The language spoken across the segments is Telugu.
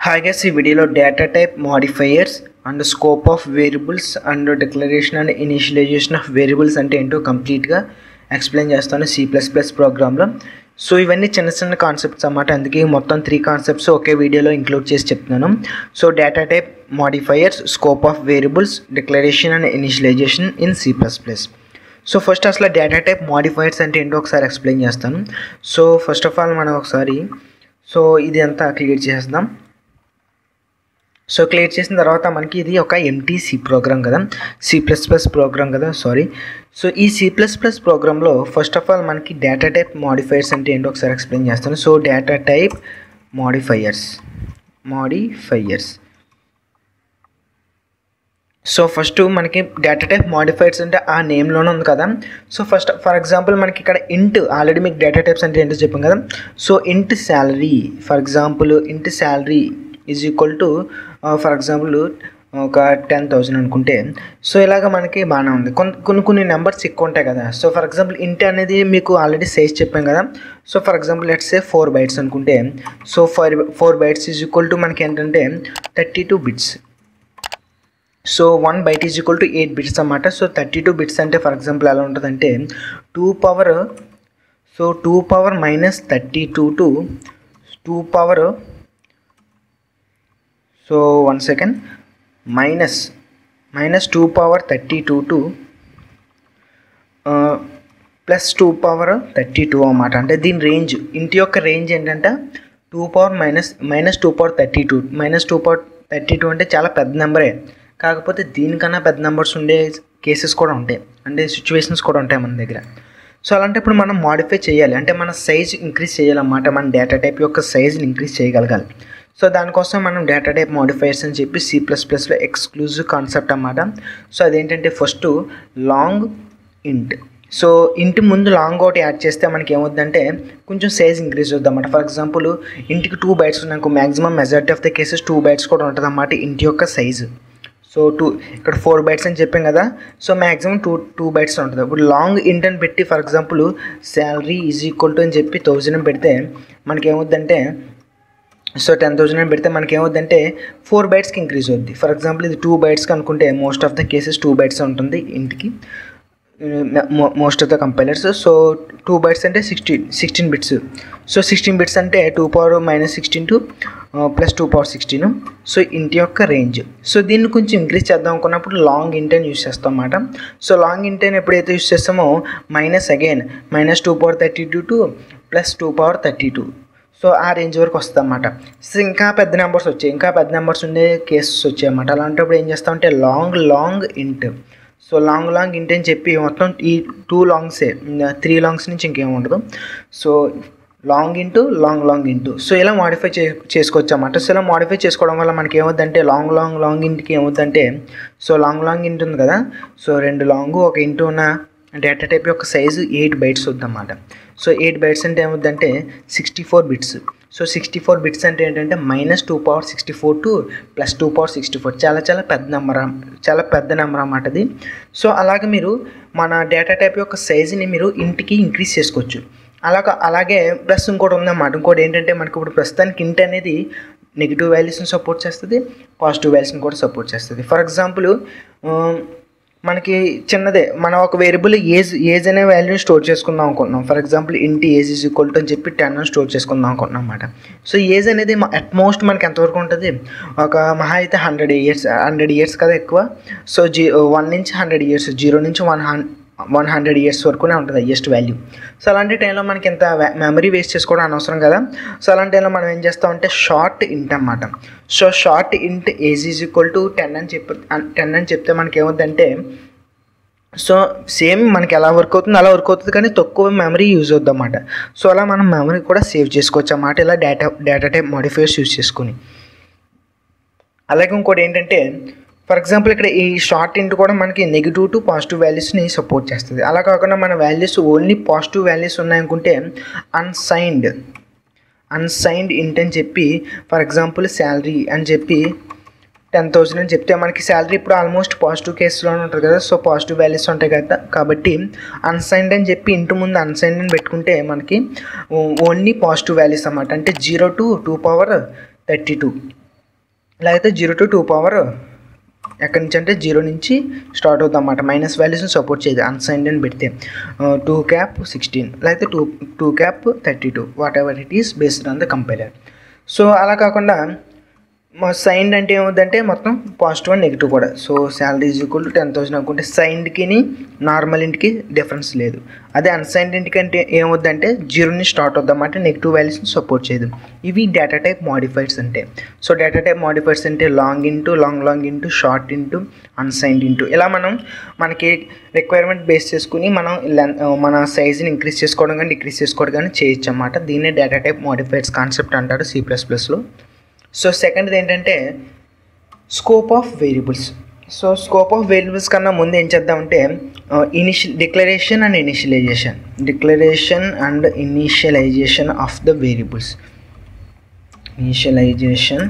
హాయ్ గైస్ ఈ వీడియోలో data type modifiers and scope of variables and declaration and initialisation of variables అంటే ఏంటో కంప్లీట్గా ఎక్స్ప్లెయిన్ చేస్తాను సి ప్లస్ ప్లస్ ప్రోగ్రామ్లో సో ఇవన్నీ చిన్న చిన్న కాన్సెప్ట్స్ అన్నమాట అందుకే మొత్తం త్రీ కాన్సెప్ట్స్ ఒకే వీడియోలో ఇంక్లూడ్ చేసి చెప్తున్నాను so data type modifiers scope of variables declaration and initialisation in C plus plus so first అసలు డేటా టైప్ మాడిఫైర్స్ అంటే ఏంటో ఒకసారి ఎక్స్ప్లెయిన్ చేస్తాను సో ఫస్ట్ ఆఫ్ ఆల్ మనం ఒకసారి సో ఇది అంతా క్లియర్ చేసేద్దాం సో క్లియర్ చేసిన తర్వాత మనకి ఇది ఒక ఎంటీసీ ప్రోగ్రామ్ కదా సి ప్లస్ ప్లస్ ప్రోగ్రామ్ కదా సారీ సో ఈ సి ప్లస్ ప్లస్ ప్రోగ్రాంలో ఫస్ట్ ఆఫ్ ఆల్ మనకి డేటా టైప్ మాడిఫైయర్స్ అంటే ఏంటో ఒకసారి ఎక్స్ప్లెయిన్ చేస్తాను so data type modifiers modifiers so first మనకి డేటా టైప్ మాడిఫైర్స్ అంటే ఆ నేమ్లోనే ఉంది కదా సో ఫస్ట్ ఫర్ ఎగ్జాంపుల్ మనకి ఇక్కడ ఇంట్ ఆల్రెడీ మీకు డేటా టైప్స్ అంటే ఏంటో చెప్పాం కదా so int salary for example int salary is equal to for example ఒక టెన్ థౌజండ్ అనుకుంటే సో ఇలాగ మనకి బాగానే ఉంది కొన్ని కొన్ని కొన్ని నెంబర్స్ ఎక్కువ ఉంటాయి కదా సో ఫర్ ఎగ్జాంపుల్ ఇంట్ అనేది మీకు ఆల్రెడీ సైజ్ చెప్పాం కదా so for example let's say four bytes అనుకుంటే so four four bytes is equal to మనకి ఏంటంటే thirty two bits so one byte is equal to eight bits అన్నమాట సో థర్టీ టూ బిట్స్ అంటే ఫర్ ఎగ్జాంపుల్ ఎలా ఉంటుందంటే two power so two power minus thirty two to two power so one second minus minus two power thirty two to plus two power thirty two అన్నమాట అంటే దీని రేంజ్ ఇంటి యొక్క రేంజ్ ఏంటంటే two power minus minus two power thirty two minus two power thirty two అంటే చాలా పెద్ద నెంబరే కాకపోతే దీనికన్నా పెద్ద నెంబర్స్ ఉండే కేసెస్ కూడా ఉంటాయి అంటే సిచ్యువేషన్స్ కూడా ఉంటాయి మన దగ్గర సో అలాంటప్పుడు మనం మాడిఫై చేయాలి అంటే మన సైజ్ ఇంక్రీజ్ చేయాలన్నమాట మన డేటా టైప్ యొక్క సైజ్ని ఇంక్రీజ్ చేయగలగాలి సో దానికోసం మనం డేటా టైప్ మాడిఫైర్స్ అని చెప్పి సి ప్లస్ ప్లస్లో ఎక్స్క్లూజివ్ కాన్సెప్ట్ అన్నమాట సో అదేంటంటే ఫస్ట్ లాంగ్ ఇంట్ సో ఇంటి ముందు లాంగ్ ఒకటి యాడ్ చేస్తే మనకి ఏమవుతుందంటే కొంచెం సైజ్ ఇంక్రీజ్ అవుతుంది అన్నమాట ఫర్ ఎగ్జాంపుల్ ఇంటికి టూ బైట్స్ ఉన్నాయనుకో maximum majority of the cases two bytes కూడా ఉంటుంది అన్నమాట ఇంటి యొక్క సైజు సో టూ ఇక్కడ ఫోర్ బైట్స్ అని చెప్పాం కదా so maximum two two bytes ఉంటుంది ఇప్పుడు లాంగ్ ఇంట్ అని పెట్టి for example salary is equal to అని చెప్పి థౌజండ్ అని పెడితే మనకి ఏమవుద్దంటే సో టెన్ థౌసండ్ అని పెడితే మనకి ఏమవుద్దంటే ఫోర్ బైట్స్కి ఇంక్రీజ్ అవుద్ది ఫర్ ఎగ్జాంపుల్ ఇది టూ బైట్స్కి అనుకుంటే most of the cases two bytes ఉంటుంది ఇంటికి most of the compilers so two bytes అంటే sixteen sixteen bits so sixteen bits అంటే two power minus sixteen to plus two power sixteen so ఇంటి యొక్క రేంజ్ సో దీన్ని కొంచెం ఇంక్రీజ్ చేద్దాం అనుకున్నప్పుడు లాంగ్ ఇంటెన్ యూస్ చేస్తాం అన్నమాట సో లాంగ్ ఇంటెన్ ఎప్పుడైతే యూస్ చేస్తామో minus again minus two power thirty two to plus two power thirty two so ఆ రేంజ్ వరకు వస్తుంది అన్నమాట సో ఇంకా పెద్ద నెంబర్స్ వచ్చాయి ఇంకా పెద్ద నెంబర్స్ ఉండే కేసెస్ వచ్చాయి అన్నమాట అలాంటప్పుడు ఏం చేస్తామంటే long long int so long long int అని చెప్పి మొత్తం ఈ టూ లాంగ్సే త్రీ లాంగ్స్ నుంచి ఇంకేం ఉండదు so long int long long int so ఇలా మాడిఫై చే చేసుకోవచ్చు అన్నమాట సో ఇలా మాడిఫై చేసుకోవడం వల్ల మనకి ఏమవుద్దంటే లాంగ్ లాంగ్ లాంగ్ ఇంట్కి ఏమవుద్దంటే సో లాంగ్ లాంగ్ ఇంట్ ఉంది కదా సో రెండు లాంగ్ ఒక ఇంటూ ఉన్న డేటా టైప్ యొక్క సైజు ఎయిట్ బైట్స్ వద్దన్నమాట సో ఎయిట్ బైట్స్ అంటే ఏమవుద్దంటే sixty four bits so sixty four bits అంటే ఏంటంటే minus two power sixty four to plus two power sixty four చాలా చాలా పెద్ద నెంబర్ చాలా పెద్ద నెంబర్ అన్నమాట అది సో అలాగే మీరు మన డేటా టైప్ యొక్క సైజుని మీరు ఇంటికి ఇంక్రీజ్ చేసుకోవచ్చు అలాగ అలాగే ప్లస్ ఇంకోటి ఉందన్నమాట ఇంకోటి ఏంటంటే మనకి ఇప్పుడు ప్రస్తుతానికి ఇంట్ అనేది నెగిటివ్ వాల్యూస్ని సపోర్ట్ చేస్తుంది పాజిటివ్ వాల్యూస్ని కూడా సపోర్ట్ చేస్తుంది ఫర్ ఎగ్జాంపుల్ మనకి చిన్నదే మనం ఒక వేరియబుల్ ఏజ్ ఏజ్ అనే వాల్యూని స్టోర్ చేసుకుందాం అనుకుంటున్నాం ఫర్ ఎగ్జాంపుల్ ఇంటి ఏజ్ ఈజ్ ఈక్వల్ టు అని చెప్పి టెన్ స్టోర్ చేసుకుందాం అనుకుంటున్నాం అనమాట సో ఏజ్ అనేది అట్మోస్ట్ మనకి ఎంతవరకు ఉంటుంది ఒక మహా అయితే హండ్రెడ్ ఇయర్స్ హండ్రెడ్ ఇయర్స్ కదా ఎక్కువ సో జీ వన్ నుంచి హండ్రెడ్ ఇయర్స్ జీరో నుంచి one hundred one hundred years వరకునే ఉంటుంది హయ్యెస్ట్ వాల్యూ సో అలాంటి టైంలో మనకి ఇంత మెమరీ వేస్ట్ చేసుకోవడం అనవసరం కదా సో అలాంటి టైంలో మనం ఏం చేస్తామంటే షార్ట్ ఇంట్ అనమాట so short int age is equal to ten అని చెప్పి టెన్ అని చెప్తే మనకి ఏమవుతుందంటే సో సేమ్ మనకి ఎలా వర్క్ అవుతుంది అలా వర్క్ అవుతుంది కానీ తక్కువ మెమరీ యూజ్ అవుద్ది అన్నమాట సో అలా మనం మెమరీ కూడా సేవ్ చేసుకోవచ్చు అన్నమాట ఇలా data data type modifiers use చేసుకుని అలాగే ఇంకోటి ఏంటంటే ఫర్ ఎగ్జాంపుల్ ఇక్కడ ఈ షార్ట్ ఇంట్ కూడా మనకి నెగిటివ్ టు పాజిటివ్ వాల్యూస్ని సపోర్ట్ చేస్తుంది అలా కాకుండా మన వాల్యూస్ ఓన్లీ పాజిటివ్ వాల్యూస్ ఉన్నాయనుకుంటే అన్సైన్డ్ అన్సైన్డ్ ఇంట్ అని చెప్పి ఫర్ ఎగ్జాంపుల్ శాలరీ అని చెప్పి టెన్ థౌసండ్ అని చెప్తే మనకి శాలరీ ఇప్పుడు ఆల్మోస్ట్ పాజిటివ్ కేసులోనే ఉంటుంది కదా సో పాజిటివ్ వాల్యూస్ ఉంటాయి కదా కాబట్టి అన్సైన్డ్ అని చెప్పి ఇంటి ముందు అన్సైన్డ్ అని పెట్టుకుంటే మనకి ఓన్లీ పాజిటివ్ వాల్యూస్ అన్నమాట అంటే zero to two power thirty two ఇలా అయితే జీరో టు టూ పవర్ ఎక్కడి నుంచి అంటే జీరో నుంచి స్టార్ట్ అవుతుంది అన్నమాట మైనస్ వాల్యూస్ని సపోర్ట్ చేయదు అన్సైన్డ్ అని పెడితే టూ క్యాప్ సిక్స్టీన్ లేకపోతే two two cap thirty two whatever it is based on the compiler so అలా కాకుండా మా సైన్డ్ అంటే ఏమవుతుందంటే మొత్తం పాజిటివ్ అండ్ నెగిటివ్ కూడా so salary is equal to ten thousand అనుకుంటే సైన్డ్కి నార్మల్ ఇంటికి డిఫరెన్స్ లేదు అదే అన్సైన్డ్ ఇంటికి అంటే ఏమవుద్దంటే జీరో నుంచి స్టార్ట్ అవుద్దాం అంటే నెగిటివ్ వాల్యూస్ని సపోర్ట్ చేయదు ఇవి డేటా టైప్ మాడిఫైడ్స్ అంటే సో డేటా టైప్ మాడిఫైడ్స్ అంటే long int long long int short int unsigned int ఇలా మనం మనకి రిక్వైర్మెంట్ బేస్ చేసుకుని మనం లెన్- మన సైజ్ని ఇంక్రీజ్ చేసుకోవడం కానీ డిక్రీజ్ చేసుకోవడం కానీ చేయొచ్చు అన్నమాట దీన్నే డేటా టైప్ మాడిఫైడ్స్ కాన్సెప్ట్ అంటారు సి ప్లస్ ప్లస్లో సో సెకండ్ది ఏంటంటే scope of variables so scope of variables కన్నా ముందు ఏం చేద్దామంటే initial declaration and initialization declaration and initialisation of the variables initialization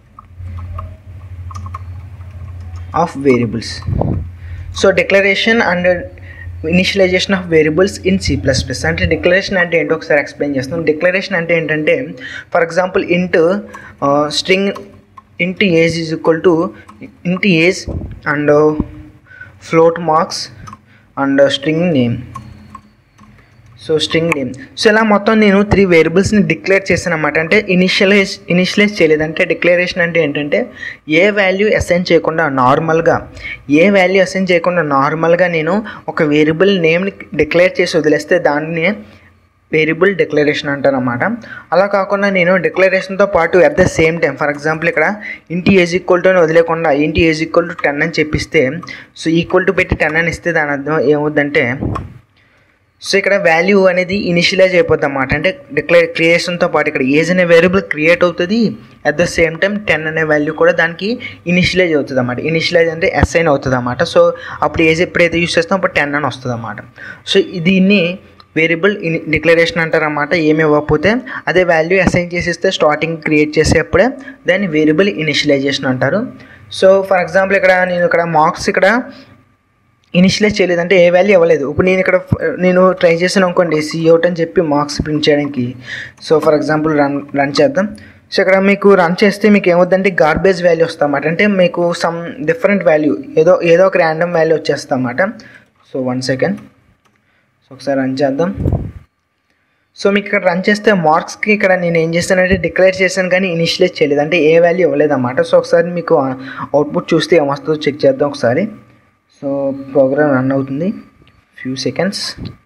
of variables so declaration and initialisation of variables in C plus plus అంటే డిక్లరేషన్ అంటే ఏంటో ఒకసారి ఎక్స్ప్లెయిన్ చేస్తాం డిక్లరేషన్ అంటే ఏంటంటే for example int string int age is equal to int age and float marks and string name so string name so ఇలా మొత్తం నేను త్రీ వేరియబుల్స్ని డిక్లేర్ చేశాను అనమాట అంటే ఇనిషియలైజ్ ఇనిషియలైజ్ చేయలేదు అంటే డిక్లరేషన్ అంటే ఏంటంటే ఏ వాల్యూ అసైన్ చేయకుండా నార్మల్గా ఏ వాల్యూ అసైన్ చేయకుండా నార్మల్గా నేను ఒక వేరియబుల్ నేమ్ని డిక్లేర్ చేసి వదిలేస్తే దాన్ని వేరియబుల్ డిక్లరేషన్ అంటారు అనమాట అలా కాకుండా నేను డిక్లరేషన్తో పాటు at the same time for example ఇక్కడ ఇంటి ఏజ్ ఈక్వల్ టు అని వదిలేకుండా ఇంటి ఏజ్ ఈక్వల్ టు టెన్ అని చెప్పిస్తే సో ఈక్వల్ టు పెట్టి టెన్ అని ఇస్తే దాని అర్థం ఏమవుద్దంటే సో ఇక్కడ వాల్యూ అనేది ఇనిషియలైజ్ అయిపోద్ది అన్నమాట అంటే డిక్లేర్ క్రియేషన్తో పాటు ఇక్కడ ఏజ్ అనే వేరియబుల్ క్రియేట్ అవుతుంది at the same time ten అనే వాల్యూ కూడా దానికి ఇనిషియలైజ్ అవుతుంది అన్నమాట ఇనిషియలైజ్ అంటే అసైన్ అవుతుంది అన్నమాట సో అప్పుడు ఏజ్ ఎప్పుడైతే యూస్ చేస్తాం అప్పుడు టెన్ అని వస్తుంది అన్నమాట సో దీన్ని వేరియబుల్ ఇన్ డిక్లరేషన్ అంటారు అన్నమాట ఏమి ఇవ్వకపోతే అదే వాల్యూ అసైన్ చేసిస్తే స్టార్టింగ్ క్రియేట్ చేసేప్పుడే దాన్ని వేరియబుల్ ఇనిషియలైజేషన్ అంటారు సో ఫర్ ఎగ్జాంపుల్ ఇక్కడ నేను ఇక్కడ మార్క్స్ ఇక్కడ ఇనిషియలైజ్ చేయలేదు అంటే ఏ వాల్యూ ఇవ్వలేదు ఇప్పుడు నేను ఇక్కడ నేను ట్రై చేశాను అనుకోండి సిఅవుట్ అని చెప్పి మార్క్స్ ప్రింట్ చేయడానికి so for example run run చేద్దాం సో ఇక్కడ మీకు రన్ చేస్తే మీకు ఏమవుద్దంటే గార్బేజ్ వాల్యూ వస్తామాట అంటే మీకు సమ్ డిఫరెంట్ వాల్యూ ఏదో ఏదో ఒక ర్యాండమ్ వాల్యూ వచ్చేస్తామాట సో వన్ సెకండ్ సో ఒకసారి రన్ చేద్దాం సో మీకు ఇక్కడ రన్ చేస్తే మార్క్స్కి ఇక్కడ నేను ఏం చేస్తానంటే డిక్లేర్ చేశాను కానీ ఇనిషియలైజ్ చేయలేదు అంటే ఏ వాల్యూ ఇవ్వలేదు అన్నమాట సో ఒకసారి మీకు అవుట్పుట్ చూస్తే ఏమొస్తుందో చెక్ చేద్దాం ఒకసారి సో ప్రోగ్రామ్ రన్ అవుతుంది ఫ్యూ సెకండ్స్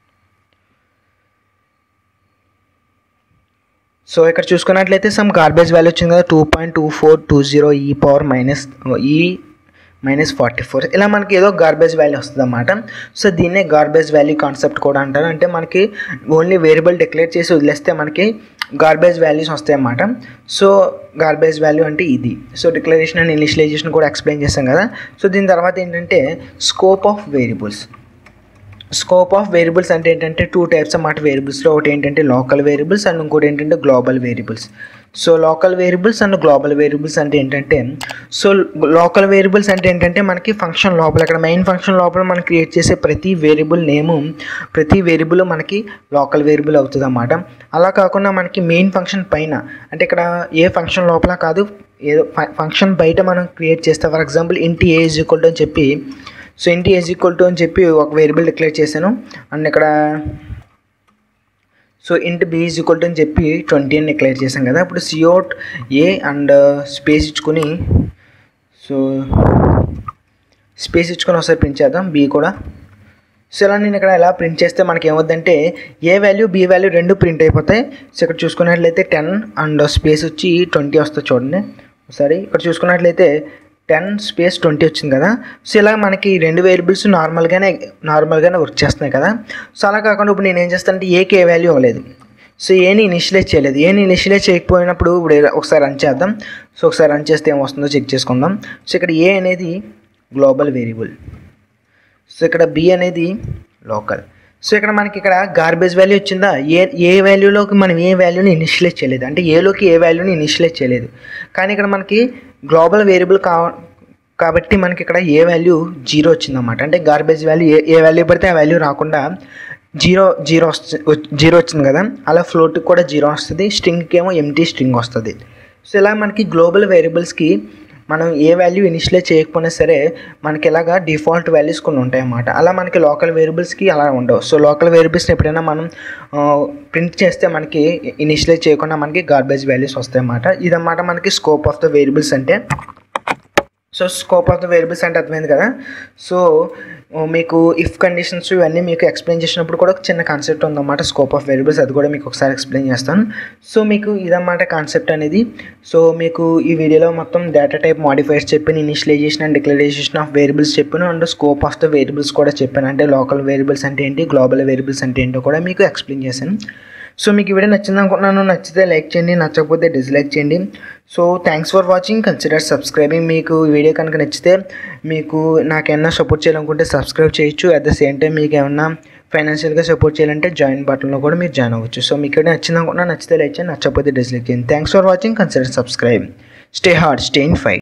సో ఇక్కడ చూసుకున్నట్లయితే సమ్ గార్బేజ్ వాల్యూ వచ్చింది కదా two point two four two zero e power minus e minus forty four ఇలా మనకి ఏదో గార్బేజ్ వాల్యూ వస్తుంది అన్నమాట సో దీన్నే గార్బేజ్ వాల్యూ కాన్సెప్ట్ కూడా అంటారు అంటే మనకి ఓన్లీ వేరియబుల్ డిక్లేర్ చేసి వదిలేస్తే మనకి గార్బేజ్ వాల్యూస్ వస్తాయి అన్నమాట సో గార్బేజ్ వాల్యూ అంటే ఇది సో డిక్లరేషన్ అండ్ ఇనిషియలైజేషన్ కూడా ఎక్స్ప్లెయిన్ చేస్తాం కదా సో దీని తర్వాత ఏంటంటే scope of variables scope of variables అంటే ఏంటంటే టూ టైప్స్ అన్నమాట వేరియబుల్స్లో ఒకటి ఏంటంటే లోకల్ వేరియబుల్స్ అండ్ ఇంకోటి ఏంటంటే global variables so local variables and global variables అంటే ఏంటంటే సో లోకల్ వేరియబుల్స్ అంటే ఏంటంటే మనకి ఫంక్షన్ లోపల ఇక్కడ మెయిన్ ఫంక్షన్ లోపల మనం క్రియేట్ చేసే ప్రతి వేరియబుల్ నేము ప్రతి వేరియబుల్ మనకి లోకల్ వేరియబుల్ అవుతుంది అన్నమాట అలా కాకుండా మనకి మెయిన్ ఫంక్షన్ పైన అంటే ఇక్కడ ఏ ఫంక్షన్ లోపల కాదు ఏదో ఫంక్షన్ బయట మనం క్రియేట్ చేస్తే ఫర్ ఎగ్జాంపుల్ ఇంటి ఏ ఈజ్ ఈక్వల్ టు అని చెప్పి సో ఇంటి ఈజ్ ఈక్వల్ టు అని చెప్పి ఒక వేరియబుల్ డిక్లేర్ చేశాను అండ్ ఇక్కడ so int b is equal to అని చెప్పి ట్వంటీ అని డిక్లేర్ చేశాం కదా ఇప్పుడు సియోట్ ఏ అండ్ స్పేస్ ఇచ్చుకొని సో స్పేస్ ఇచ్చుకొని ఒకసారి ప్రింట్ చేద్దాం బి కూడా సో ఇలా నేను ఇక్కడ ఎలా ప్రింట్ చేస్తే మనకి ఏమవుద్దంటే ఏ వాల్యూ బి వాల్యూ రెండు ప్రింట్ అయిపోతాయి సో ఇక్కడ చూసుకున్నట్లయితే టెన్ అండ్ స్పేస్ వచ్చి ట్వంటీ వస్తుంది చూడండి ఒకసారి ఇక్కడ చూసుకున్నట్లయితే టెన్ స్పేస్ ట్వంటీ వచ్చింది కదా సో ఇలా మనకి రెండు వేరియబుల్స్ నార్మల్గానే నార్మల్గానే వర్క్ చేస్తున్నాయి కదా సో అలా కాకుండా ఇప్పుడు నేను ఏం చేస్తానంటే ఏకి ఏ వాల్యూ అవ్వలేదు సో ఏని ఇనిషియలైజ్ చేయలేదు ఏని ఇనిషియలైజ్ చేయకపోయినప్పుడు ఇప్పుడు ఏ- ఒకసారి రన్ చేద్దాం సో ఒకసారి రన్ చేస్తే ఏమొస్తుందో చెక్ చేసుకుందాం సో ఇక్కడ ఏ అనేది గ్లోబల్ వేరియబుల్ సో ఇక్కడ బి అనేది లోకల్ సో ఇక్కడ మనకి ఇక్కడ గార్బేజ్ వాల్యూ వచ్చిందా ఏ ఏ వాల్యూలోకి మనం ఏ వాల్యూని ఇనిషియలైజ్ చేయలేదు అంటే ఏలోకి ఏ వాల్యూని ఇనిషియలైజ్ చేయలేదు కానీ ఇక్కడ మనకి గ్లోబల్ వేరియబుల్ కా కాబట్టి మనకి ఇక్కడ ఏ వాల్యూ జీరో వచ్చిందన్నమాట అంటే గార్బేజ్ వాల్యూ ఏ ఏ వాల్యూ పడితే ఆ వాల్యూ రాకుండా జీరో జీరో వస్తుంది జీరో వచ్చింది కదా అలా ఫ్లోట్కి కూడా జీరో వస్తుంది స్ట్రింగ్కి ఏమో ఎంటీ స్ట్రింగ్ వస్తుంది సో ఇలా మనకి గ్లోబల్ వేరియబుల్స్కి మనం ఏ వాల్యూ ఇనిషియలైజ్ చేయకపోయినా సరే మనకి ఇలాగా డిఫాల్ట్ వాల్యూస్ కొన్ని ఉంటాయి అన్నమాట అలా మనకి లోకల్ వేరియబుల్స్కి అలా ఉండవు సో లోకల్ వేరియబుల్స్ని ఎప్పుడైనా మనం ప్రింట్ చేస్తే మనకి ఇనిషియలైజ్ చేయకుండా మనకి గార్బేజ్ వాల్యూస్ వస్తాయి అన్నమాట ఇదన్నమాట మనకి స్కోప్ ఆఫ్ ద వేరియబుల్స్ అంటే so scope of the variables అంటే అర్థమైంది కదా సో మీకు ఇఫ్ కండిషన్స్ ఇవన్నీ మీకు ఎక్స్ప్లెయిన్ చేసినప్పుడు కూడా ఒక చిన్న కాన్సెప్ట్ ఉందన్నమాట స్కోప్ ఆఫ్ వేరియబుల్స్ అది కూడా మీకు ఒకసారి ఎక్స్ప్లెయిన్ చేస్తాను సో మీకు ఇదన్నమాట కాన్సెప్ట్ అనేది సో మీకు ఈ వీడియోలో మొత్తం డేటా టైప్ మాడిఫైర్స్ చెప్పాను initialization and declaration of variables చెప్పాను and scope of the variables కూడా చెప్పాను అంటే లోకల్ వేరియబుల్స్ అంటే ఏంటి గ్లోబల్ వేరియబుల్స్ అంటే ఏంటో కూడా మీకు ఎక్స్ప్లెయిన్ చేశాను సో మీకు ఈ వీడియో నచ్చింది అనుకుంటున్నాను నచ్చితే లైక్ చేయండి నచ్చకపోతే డిస్లైక్ చేయండి so thanks for watching consider subscribing మీకు ఈ వీడియో కనుక నచ్చితే మీకు నాకేమన్నా సపోర్ట్ చేయాలనుకుంటే సబ్స్క్రైబ్ చేయొచ్చు అట్ ద సేమ్ టైం మీకు ఏమన్నా ఫైనాన్షియల్గా సపోర్ట్ చేయాలంటే జాయిన్ బటన్లో కూడా మీరు జాయిన్ అవ్వచ్చు సో మీకు వీడియో నచ్చింది అనుకుంటున్నా నచ్చితే లైక్ చేయండి నచ్చకపోతే డిస్లైక్ చేయండి thanks for watching consider subscribe stay hard stay in fight